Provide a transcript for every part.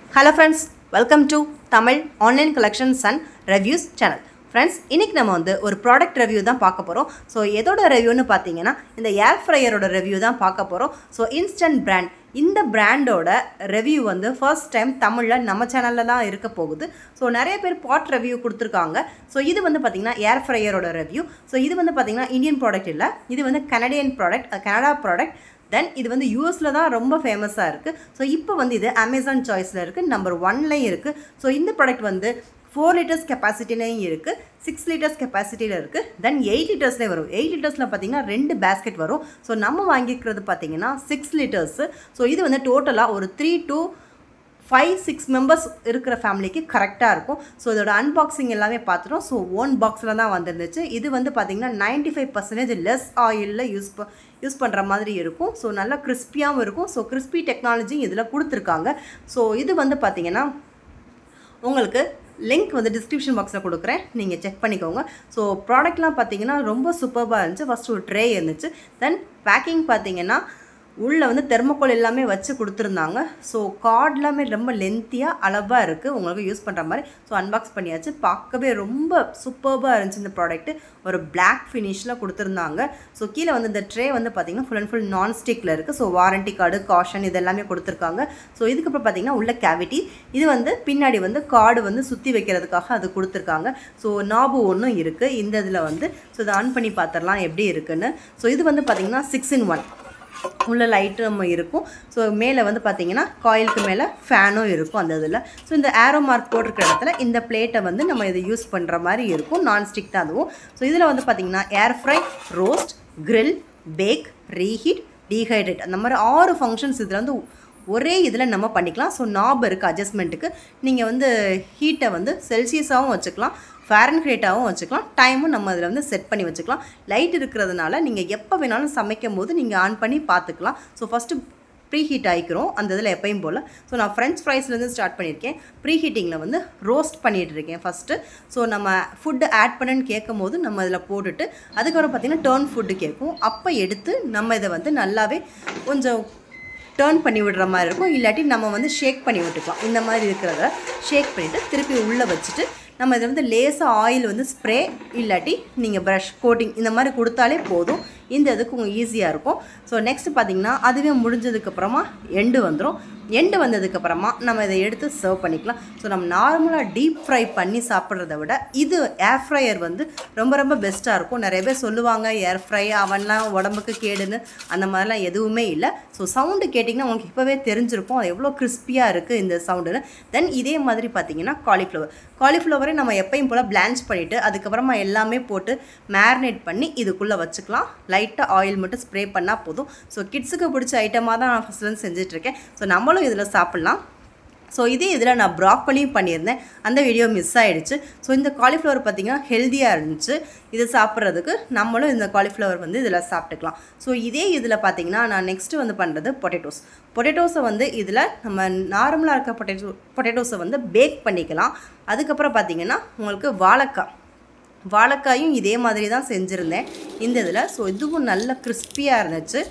hello friends welcome to Tamil online collections and reviews channel friends இன்றைக்கி நம்ம வந்து ஒரு ப்ராடக்ட் ரிவ்யூ தான் பார்க்க போகிறோம் ஸோ எதோட ரிவ்யூன்னு பார்த்தீங்கன்னா இந்த ஏர் ஃப்ரையரோட ரிவ்யூ தான் பார்க்க போகிறோம் ஸோ இன்ஸ்டன்ட் பிராண்ட் இந்த பிராண்டோட ரிவ்யூ வந்து ஃபர்ஸ்ட் டைம் தமிழில் நம்ம சேனலில் தான் இருக்க போகுது ஸோ நிறைய பேர் பாட் ரிவ்யூ கொடுத்துருக்காங்க ஸோ இது வந்து பார்த்திங்கன்னா ஏர் ஃப்ரையரோட ரிவ்யூ ஸோ இது வந்து பார்த்திங்கன்னா இந்தியன் ப்ராடக்ட் இல்லை இது வந்து Canadian product Canada product then இது வந்து யூஎஸில் தான் ரொம்ப ஃபேமஸாக இருக்குது ஸோ இப்போ வந்து இது அமேசான் சாய்ஸில் இருக்குது நம்பர் ஒன்லையும் இருக்குது ஸோ இந்த ப்ராடக்ட் வந்து ஃபோர் லிட்டர்ஸ் கெப்பாசிட்டிலையும் இருக்குது சிக்ஸ் லிட்டர்ஸ் கெப்பாசிட்டியில் இருக்குது தென் எயிட் லிட்டர்ஸ்லேயே வரும் எயிட் லிட்டர்ஸில் பார்த்தீங்கன்னா ரெண்டு பேஸ்கெட் வரும் ஸோ நம்ம வாங்கிக்கிறது பார்த்தீங்கன்னா சிக்ஸ் லிட்டர்ஸு ஸோ இது வந்து டோட்டலாக ஒரு three two five six members இருக்கிற ஃபேமிலிக்கு கரெக்டாக இருக்கும் ஸோ இதோட அன்பாக்சிங் எல்லாமே பார்த்துட்டோம் ஸோ ஓன் பாக்ஸில் தான் வந்திருந்துச்சு இது வந்து பார்த்திங்கன்னா நைன்டி ஃபைவ் பர்சன்டேஜ் லெஸ் ஆயிலில் யூஸ் ப யூஸ் பண்ணுற மாதிரி இருக்கும் ஸோ நல்லா கிறிஸ்பியாகவும் இருக்கும் ஸோ கிறிஸ்பி டெக்னாலஜி இதில் கொடுத்துருக்காங்க ஸோ இது வந்து பார்த்திங்கன்னா உங்களுக்கு லிங்க் வந்து டிஸ்கிரிப்ஷன் பாக்ஸில் கொடுக்குறேன் நீங்கள் செக் பண்ணிக்கோங்க ஸோ ப்ராடக்ட்லாம் பார்த்தீங்கன்னா ரொம்ப சூப்பராக இருந்துச்சு ஃபஸ்ட்டு ஒரு ட்ரே இருந்துச்சு தென் பேக்கிங் பார்த்தீங்கன்னா உள்ளே வந்து தெர்மோகோல் எல்லாமே வச்சு கொடுத்துருந்தாங்க ஸோ கார்ட் எல்லாமே ரொம்ப லென்த்தியாக அளவாக இருக்குது உங்களுக்கு யூஸ் பண்ணுற மாதிரி ஸோ அன்பாக்ஸ் பண்ணியாச்சு பார்க்கவே ரொம்ப சூப்பர்பாக இருந்துச்சு இந்த ப்ராடக்ட்டு ஒரு பிளாக் ஃபினிஷில் கொடுத்துருந்தாங்க ஸோ கீழே வந்து இந்த ட்ரே வந்து பார்த்திங்கன்னா ஃபுல் அண்ட் ஃபுல் நான் ஸ்டிக்கில் இருக்குது ஸோ வாரண்டி கார்டு காஷன் இது எல்லாமே கொடுத்துருக்காங்க ஸோ இதுக்கப்புறம் பார்த்திங்கன்னா உள்ள கேவிட்டி இது வந்து பின்னாடி வந்து கார்டு வந்து சுற்றி வைக்கிறதுக்காக அது கொடுத்துருக்காங்க ஸோ நாபு ஒன்றும் இருக்குது இந்த இதில் வந்து ஸோ இதை ஆன் பண்ணி பார்த்துடலாம் எப்படி இருக்குன்னு ஸோ இது வந்து பார்த்திங்கன்னா சிக்ஸ் இன் ஒன் உள்ள லைட்டு நம்ம இருக்கும் ஸோ மேலே வந்து பார்த்தீங்கன்னா காயிலுக்கு மேலே ஃபேனும் இருக்கும் அந்த இதில் ஸோ இந்த ஏரோ மார்க் போட்டிருக்கிற இடத்துல இந்த பிளேட்டை வந்து நம்ம இதை யூஸ் பண்ணுற மாதிரி இருக்கும் நான்ஸ்டிக் தான் அதுவும் ஸோ இதில் வந்து பார்த்தீங்கன்னா air fry roast grill bake reheat dehydrate அந்த மாதிரி ஆறு ஃபங்க்ஷன்ஸ் இதில் வந்து ஒரே இதில் நம்ம பண்ணிக்கலாம் ஸோ நாப் இருக்குது அட்ஜஸ்ட்மெண்ட்டுக்கு நீங்கள் வந்து ஹீட்டை வந்து செல்சியஸாகவும் வச்சுக்கலாம் ஃபேரன்ஹீட்டாகவும் வச்சுக்கலாம் டைமும் நம்ம அதில் வந்து செட் பண்ணி வச்சுக்கலாம் லைட் இருக்கிறதுனால நீங்கள் எப்போ வேணாலும் சமைக்கும் போது நீங்கள் ஆன் பண்ணி பார்த்துக்கலாம் ஸோ ஃபஸ்ட்டு ப்ரீ ஹீட் ஆகிக்கிறோம் அந்த இதில் எப்பயும் போல் ஸோ நான் ஃப்ரெஞ்ச் ஃப்ரைஸ்லேருந்து ஸ்டார்ட் பண்ணியிருக்கேன் ப்ரீ ஹீட்டிங்கில் வந்து ரோஸ்ட் பண்ணிகிட்டு இருக்கேன் ஃபஸ்ட்டு ஸோ நம்ம ஃபுட்டு ஆட் பண்ணுன்னு கேட்கும் போது நம்ம இதில் போட்டுட்டு அதுக்கப்புறம் பார்த்திங்கன்னா டேர்ன் ஃபுட்டு கேட்கும் அப்போ எடுத்து நம்ம இதை வந்து நல்லாவே கொஞ்சம் டேர்ன் பண்ணி விடுற மாதிரி இருக்கும் இல்லாட்டி நம்ம வந்து ஷேக் பண்ணி விட்டுக்கலாம் இந்த மாதிரி இருக்கிறத ஷேக் பண்ணிவிட்டு திருப்பி உள்ளே வச்சுட்டு நம்ம இதை வந்து லேசாக ஆயில் வந்து ஸ்ப்ரே இல்லாட்டி நீங்கள் ப்ரஷ் கோட்டிங் இந்த மாதிரி கொடுத்தாலே போதும் இந்த இதுக்கு உங்களுக்கு ஈஸியாக இருக்கும் ஸோ நெக்ஸ்ட் பார்த்திங்கன்னா அதுவே முடிஞ்சதுக்கப்புறமா எண்டு வந்துடும் எண்டு வந்ததுக்கப்புறமா நம்ம இதை எடுத்து சர்வ் பண்ணிக்கலாம் ஸோ நம்ம நார்மலாக டீப் ஃப்ரை பண்ணி சாப்பிட்றத விட இது ஏர் ஃப்ரையர் வந்து ரொம்ப ரொம்ப பெஸ்ட்டாக இருக்கும் நிறைய பேர் சொல்லுவாங்க ஏர் ஃப்ரை அவன்லாம் உடம்புக்கு கேடுன்னு அந்த மாதிரிலாம் எதுவுமே இல்லை ஸோ சவுண்டு கேட்டிங்கன்னா உங்களுக்கு இப்போவே தெரிஞ்சிருக்கும் அது எவ்வளோ கிறிஸ்பியாக இருக்குது இந்த சவுண்டுன்னு தென் இதே மாதிரி பார்த்தீங்கன்னா காலிஃப்ளவர் காலிஃப்ளவரை நம்ம எப்பயும் போல் பிளான்ச் பண்ணிவிட்டு அதுக்கப்புறமா எல்லாமே போட்டு மேரினேட் பண்ணி இதுக்குள்ளே வச்சுக்கலாம் லைட்டாக ஆயில் மட்டும் ஸ்ப்ரே பண்ணால் போதும் ஸோ கிட்ஸுக்கு பிடிச்ச ஐட்டமாக தான் நான் ஃபஸ்ட்லேருந்து செஞ்சிட்ருக்கேன் ஸோ நம்மளும் இதில் சாப்பிட்லாம் ஸோ இதே இதில் நான் ப்ராக்கோலியும் பண்ணியிருந்தேன் அந்த வீடியோ மிஸ் ஆகிடுச்சு ஸோ இந்த காலிஃப்ளவர் பார்த்திங்கன்னா ஹெல்த்தியாக இருந்துச்சு இது சாப்பிட்றதுக்கு நம்மளும் இந்த காலிஃப்ளவர் வந்து இதில் சாப்பிட்டுக்கலாம் ஸோ இதே இதில் பார்த்திங்கன்னா நான் நெக்ஸ்ட்டு வந்து பண்ணுறது பொட்டேட்டோஸ் பொட்டேட்டோஸை வந்து இதில் நம்ம நார்மலாக இருக்க பொட்டேட்டோ பொட்டேட்டோஸை வந்து பேக் பண்ணிக்கலாம் அதுக்கப்புறம் பார்த்திங்கன்னா உங்களுக்கு வாழைக்காய் வாழைக்காயும் இதே மாதிரி தான் செஞ்சுருந்தேன் இந்த இதில் ஸோ இதுவும் நல்ல கிறிஸ்பியாக இருந்துச்சு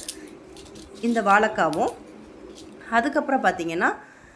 இந்த வாழைக்காவும் அதுக்கப்புறம் பார்த்திங்கன்னா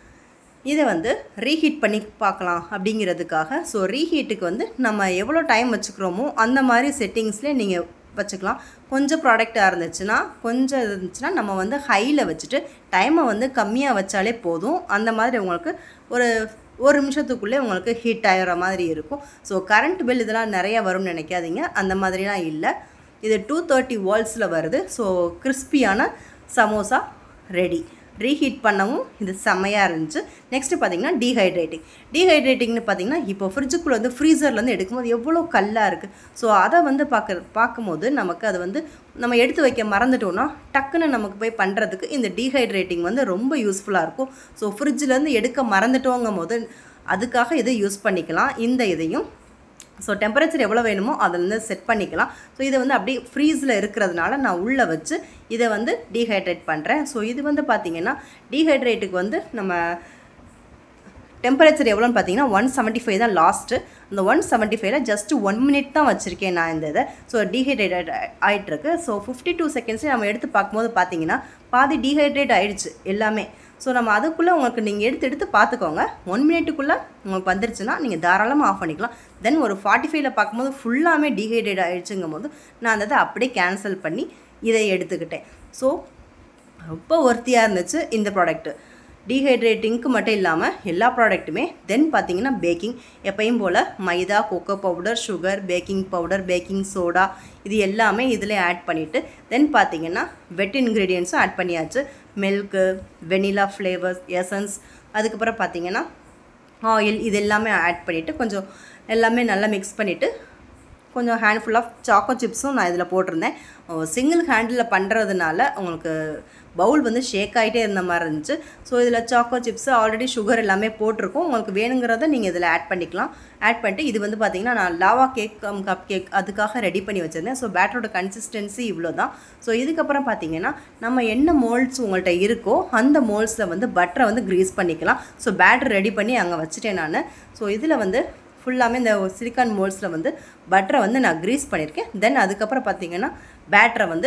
இதை வந்து ரீஹீட் பண்ணி பார்க்கலாம் அப்படிங்கிறதுக்காக ஸோ ரீஹீட்டுக்கு வந்து நம்ம எவ்வளோ டைம் வச்சுக்கிறோமோ அந்த மாதிரி செட்டிங்ஸ்லேயே நீங்கள் வச்சுக்கலாம் கொஞ்சம் ப்ராடக்டாக இருந்துச்சுன்னா கொஞ்சம் இருந்துச்சுன்னா நம்ம வந்து ஹையில் வச்சுட்டு டைமை வந்து கம்மியாக வச்சாலே போதும் அந்த மாதிரி உங்களுக்கு ஒரு ஒரு நிமிஷத்துக்குள்ளே உங்களுக்கு ஹீட் ஆகிற மாதிரி இருக்கும் ஸோ கரண்ட் பில் இதெல்லாம் நிறைய வரும்னு நினைக்காதீங்க அந்த மாதிரிலாம் இல்லை இது டூ தேர்ட்டி வால்ஸில் வருது ஸோ கிறிஸ்பியான சமோசா ரெடி ரீஹீட் பண்ணவும் இது செம்மையாக இருந்துச்சு நெக்ஸ்ட்டு பார்த்தீங்கன்னா டீஹைட்ரேட்டிங் டீஹைட்ரேட்டிங்னு பார்த்தீங்கன்னா இப்போ ஃப்ரிட்ஜுக்குள்ளே வந்து ஃப்ரீசர்லேருந்து எடுக்கும்போது எவ்வளோ கல்லாக இருக்குது ஸோ அதை வந்து பார்க்க பார்க்கும்போது நமக்கு அது வந்து நம்ம எடுத்து வைக்க மறந்துட்டோம்னா டக்குன்னு நமக்கு போய் பண்ணுறதுக்கு இந்த டீஹைட்ரேட்டிங் வந்து ரொம்ப யூஸ்ஃபுல்லாக இருக்கும் ஸோ ஃப்ரிட்ஜிலேருந்து எடுக்க மறந்துட்டோங்கும் போது அதுக்காக இதை யூஸ் பண்ணிக்கலாம் இந்த இதையும் ஸோ டெம்பரேச்சர் எவ்வளோ வேணுமோ அதில் வந்து செட் பண்ணிக்கலாம் ஸோ இதை வந்து அப்படியே ஃப்ரீஸில் இருக்கிறதுனால நான் உள்ளே வச்சு இதை வந்து டீஹைட்ரேட் பண்ணுறேன் ஸோ இது வந்து பார்த்திங்கன்னா டீஹைட்ரேட்டுக்கு வந்து நம்ம டெம்பரேச்சர் எவ்வளோன்னு பார்த்தீங்கன்னா ஒன் செவன்ட்டி ஃபைவ் தான் லாஸ்ட்டு அந்த ஒன் செவன்ட்டி ஃபைவ்ல ஜஸ்ட் ஒன் மினிட் தான் வச்சுருக்கேன் நான் இந்த இதை ஸோ டீஹைட்ரேட் ஆகிட்டுருக்கு ஸோ ஃபிஃப்டி டூ செகண்ட்ஸே நம்ம எடுத்து பார்க்கும்போது பார்த்தீங்கன்னா பாதி டீஹைட்ரேட் ஆயிடுச்சு எல்லாமே ஸோ நம்ம அதுக்குள்ளே உங்களுக்கு நீங்கள் எடுத்து எடுத்து பார்த்துக்கோங்க ஒன் மினிட்டுக்குள்ளே உங்களுக்கு வந்துருச்சுன்னா நீங்கள் தாராளமாக ஆஃப் பண்ணிக்கலாம் தென் ஒரு ஃபார்ட்டி ஃபைவ்ல பார்க்கும்போது ஃபுல்லாமே டீஹைட்ரேட் ஆகிடுச்சுங்கும் போது நான் அந்த இதை அப்படியே கேன்சல் பண்ணி இதை எடுத்துக்கிட்டேன் ஸோ ரொம்ப ஒர்த்தியாக இருந்துச்சு இந்த ப்ராடக்ட்டு டீஹைட்ரேட்டிங்க்கு மட்டும் இல்லாமல் எல்லா ப்ராடக்ட்டுமே தென் பார்த்தீங்கன்னா பேக்கிங் எப்பயும் போல் maida cocoa powder sugar baking powder baking soda இது எல்லாமே இதில் ஆட் பண்ணிவிட்டு தென் பார்த்தீங்கன்னா வெட் இன்க்ரீடியன்ஸும் ஆட் பண்ணியாச்சு மில்க்கு வெனிலா ஃப்ளேவர்ஸ் எசன்ஸ் அதுக்கப்புறம் பார்த்தீங்கன்னா ஆயில் இது எல்லாமே ஆட் பண்ணிவிட்டு கொஞ்சம் எல்லாமே நல்லா மிக்ஸ் பண்ணிவிட்டு கொஞ்சம் ஹேண்ட்ஃபுல் ஆஃப் சாக்கோ சிப்ஸும் நான் இதில் போட்டிருந்தேன் சிங்கிள் ஹேண்டில் பண்ணுறதுனால உங்களுக்கு பவுல் வந்து ஷேக் ஆகிட்டே இருந்த மாதிரி இருந்துச்சு ஸோ இதில் சாக்கோ சிப்ஸ் ஆல்ரெடி சுகர் எல்லாமே போட்டிருக்கோம் உங்களுக்கு வேணுங்கிறத நீங்கள் இதில் ஆட் பண்ணிக்கலாம் ஆட் பண்ணிட்டு இது வந்து பார்த்தீங்கன்னா நான் லாவா கேக் கப் கேக் அதுக்காக ரெடி பண்ணி வச்சுருந்தேன் ஸோ பேட்டரோட கன்சிஸ்டன்சி இவ்வளோ தான் ஸோ இதுக்கப்புறம் பார்த்தீங்கன்னா நம்ம என்ன மோல்ட்ஸ் உங்கள்கிட்ட இருக்கோ அந்த மோல்ட்ஸில் வந்து பட்டரை வந்து க்ரீஸ் பண்ணிக்கலாம் ஸோ பேட்டர் ரெடி பண்ணி அங்கே வச்சுட்டேன் நான் ஸோ இதில் வந்து ஃபுல்லாமே இந்த சிலிக்கான் மோல்ஸில் வந்து பட்டரை வந்து நான் க்ரீஸ் பண்ணியிருக்கேன் தென் அதுக்கப்புறம் பார்த்தீங்கன்னா பேட்டரை வந்து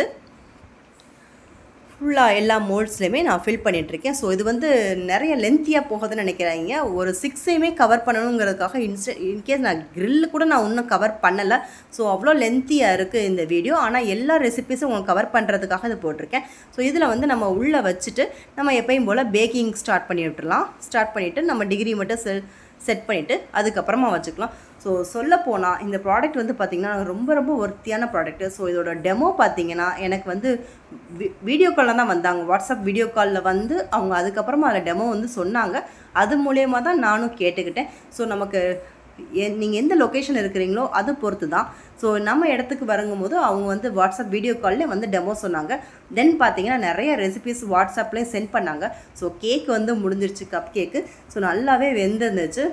ஃபுல்லாக எல்லா மோல்ட்ஸ்லையுமே நான் ஃபில் பண்ணிகிட்ருக்கேன் ஸோ இது வந்து நிறைய லென்த்தியாக போகுதுன்னு நினைக்கிறாங்க ஒரு சிக்ஸையுமே கவர் பண்ணணுங்கிறதுக்காக இன்ஸ்ட இன்கேஸ் நான் க்ரில் கூட நான் இன்னும் கவர் பண்ணலை ஸோ அவ்வளோ லென்த்தியாக இருக்குது இந்த வீடியோ ஆனால் எல்லா ரெசிபீஸும் உங்களுக்கு கவர் பண்ணுறதுக்காக இது போட்டிருக்கேன் ஸோ இதில் வந்து நம்ம உள்ளே வச்சுட்டு நம்ம எப்பயும் போல் பேக்கிங் ஸ்டார்ட் பண்ணி விட்டுறலாம் ஸ்டார்ட் பண்ணிவிட்டு நம்ம டிகிரி மட்டும் செல் செட் பண்ணிவிட்டு அதுக்கப்புறமா வச்சுக்கலாம் ஸோ சொல்ல போனால் இந்த ப்ராடக்ட் வந்து பார்த்திங்கன்னா ரொம்ப ரொம்ப ஒர்த்தியான ப்ராடக்ட்டு ஸோ இதோட டெமோ பார்த்தீங்கன்னா எனக்கு வந்து வீடியோ காலில் தான் வந்தாங்க வாட்ஸ்அப் வீடியோ காலில் வந்து அவங்க அதுக்கப்புறமா அதில் டெமோ வந்து சொன்னாங்க அது மூலயமா தான் நானும் கேட்டுக்கிட்டேன் ஸோ நமக்கு நீங்கள் எந்த லொக்கேஷன் இருக்கிறீங்களோ அது பொறுத்து தான் ஸோ நம்ம இடத்துக்கு வரங்கும் போது அவங்க வந்து வாட்ஸ்அப் வீடியோ காலில் வந்து டெமோ சொன்னாங்க தென் பார்த்தீங்கன்னா நிறைய ரெசிபிஸ் வாட்ஸ்அப்லேயும் சென்ட் பண்ணாங்க ஸோ கேக் வந்து முடிஞ்சிருச்சு கப் கேக்கு ஸோ நல்லாவே வெந்திருந்துச்சு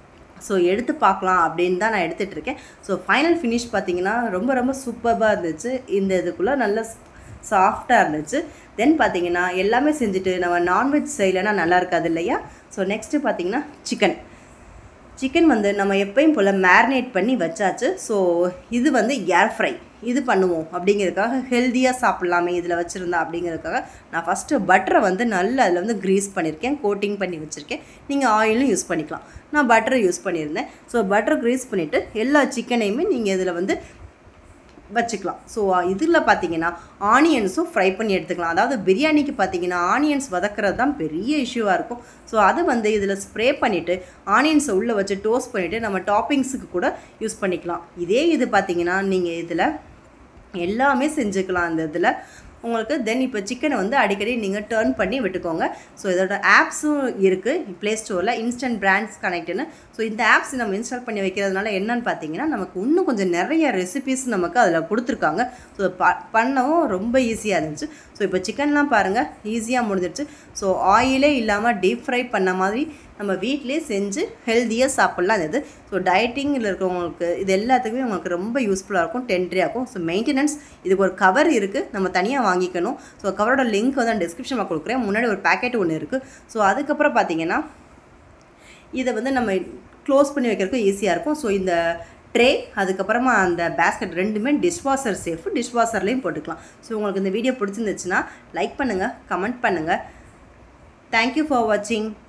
ஸோ எடுத்து பார்க்கலாம் அப்படின்னு தான் நான் எடுத்துகிட்டு இருக்கேன் ஸோ ஃபைனல் ஃபினிஷ் பார்த்தீங்கன்னா ரொம்ப ரொம்ப சூப்பராக இருந்துச்சு இந்த இதுக்குள்ளே நல்ல சாஃப்டாக இருந்துச்சு தென் பார்த்தீங்கன்னா எல்லாமே செஞ்சுட்டு நம்ம நான்வெஜ் செய்யலைன்னா நல்லா இருக்காது இல்லையா ஸோ நெக்ஸ்ட்டு பார்த்தீங்கன்னா சிக்கன் சிக்கன் வந்து நம்ம எப்பயும் போல் மேரினேட் பண்ணி வச்சாச்சு ஸோ இது வந்து ஏர் ஃப்ரை இது பண்ணுவோம் அப்படிங்கிறதுக்காக ஹெல்த்தியாக சாப்பிட்லாமே இதில் வச்சுருந்தா அப்படிங்கிறதுக்காக நான் ஃபஸ்ட்டு பட்டரை வந்து நல்லா அதில் வந்து க்ரீஸ் பண்ணியிருக்கேன் கோட்டிங் பண்ணி வச்சுருக்கேன் நீங்கள் ஆயிலும் யூஸ் பண்ணிக்கலாம் நான் பட்டரை யூஸ் பண்ணியிருந்தேன் ஸோ பட்டரை க்ரீஸ் பண்ணிவிட்டு எல்லா சிக்கனையுமே நீங்கள் இதில் வந்து வச்சுக்கலாம் ஸோ இதில் பார்த்தீங்கன்னா ஆனியன்ஸும் ஃப்ரை பண்ணி எடுத்துக்கலாம் அதாவது பிரியாணிக்கு பார்த்தீங்கன்னா ஆனியன்ஸ் வதக்கிறது தான் பெரிய இஷ்யூவாக இருக்கும் ஸோ அது வந்து இதில் ஸ்ப்ரே பண்ணிவிட்டு ஆனியன்ஸை உள்ளே வச்சு டோஸ்ட் பண்ணிவிட்டு நம்ம டாப்பிங்ஸுக்கு கூட யூஸ் பண்ணிக்கலாம் இதே இது பார்த்தீங்கன்னா நீங்கள் இதில் எல்லாமே செஞ்சுக்கலாம் இந்த இதில் உங்களுக்கு தென் இப்போ சிக்கனை வந்து அடிக்கடி நீங்கள் டேர்ன் பண்ணி விட்டுக்கோங்க ஸோ இதோட ஆப்ஸும் இருக்குது ப்ளே ஸ்டோரில் இன்ஸ்டன்ட் பிராண்ட்ஸ் கனெக்ட்னு ஸோ இந்த ஆப்ஸ் நம்ம இன்ஸ்டால் பண்ணி வைக்கிறதுனால என்னன்னு பார்த்தீங்கன்னா நமக்கு இன்னும் கொஞ்சம் நிறைய ரெசிபிஸ் நமக்கு அதில் கொடுத்துருக்காங்க ஸோ ப பண்ணவும் ரொம்ப ஈஸியாக இருந்துச்சு ஸோ இப்போ சிக்கன்லாம் பாருங்கள் ஈஸியாக முடிஞ்சிருச்சு ஸோ ஆயிலே இல்லாமல் டீப் ஃப்ரை பண்ண மாதிரி நம்ம வீட்டிலே செஞ்சு ஹெல்த்தியாக சாப்பிட்லாம் இது ஸோ டயட்டிங்கில் இருக்கிறவங்களுக்கு இது எல்லாத்துக்குமே உங்களுக்கு ரொம்ப யூஸ்ஃபுல்லாக இருக்கும் டென்ட்ரியாக இருக்கும் ஸோ மெயின்டெனன்ஸ் இதுக்கு ஒரு கவர் இருக்குது நம்ம தனியாக வாங்கிக்கணும் ஸோ கவரோட லிங்க் வந்து நான் டிஸ்கிரிப்ஷனில் கொடுக்குறேன் முன்னாடி ஒரு பேக்கெட் ஒன்று இருக்குது ஸோ அதுக்கப்புறம் பார்த்தீங்கன்னா இதை வந்து நம்ம க்ளோஸ் பண்ணி வைக்கிறதுக்கு ஈஸியாக இருக்கும் ஸோ இந்த ட்ரே அதுக்கப்புறமா அந்த பேஸ்கெட் ரெண்டுமே டிஷ்வாஷர் சேஃப் டிஷ்வாஷர்லேயும் போட்டுக்கலாம் ஸோ உங்களுக்கு இந்த வீடியோ பிடிச்சிருந்துச்சுன்னா லைக் பண்ணுங்கள் கமெண்ட் பண்ணுங்கள் தேங்க்யூ ஃபார் வாட்சிங்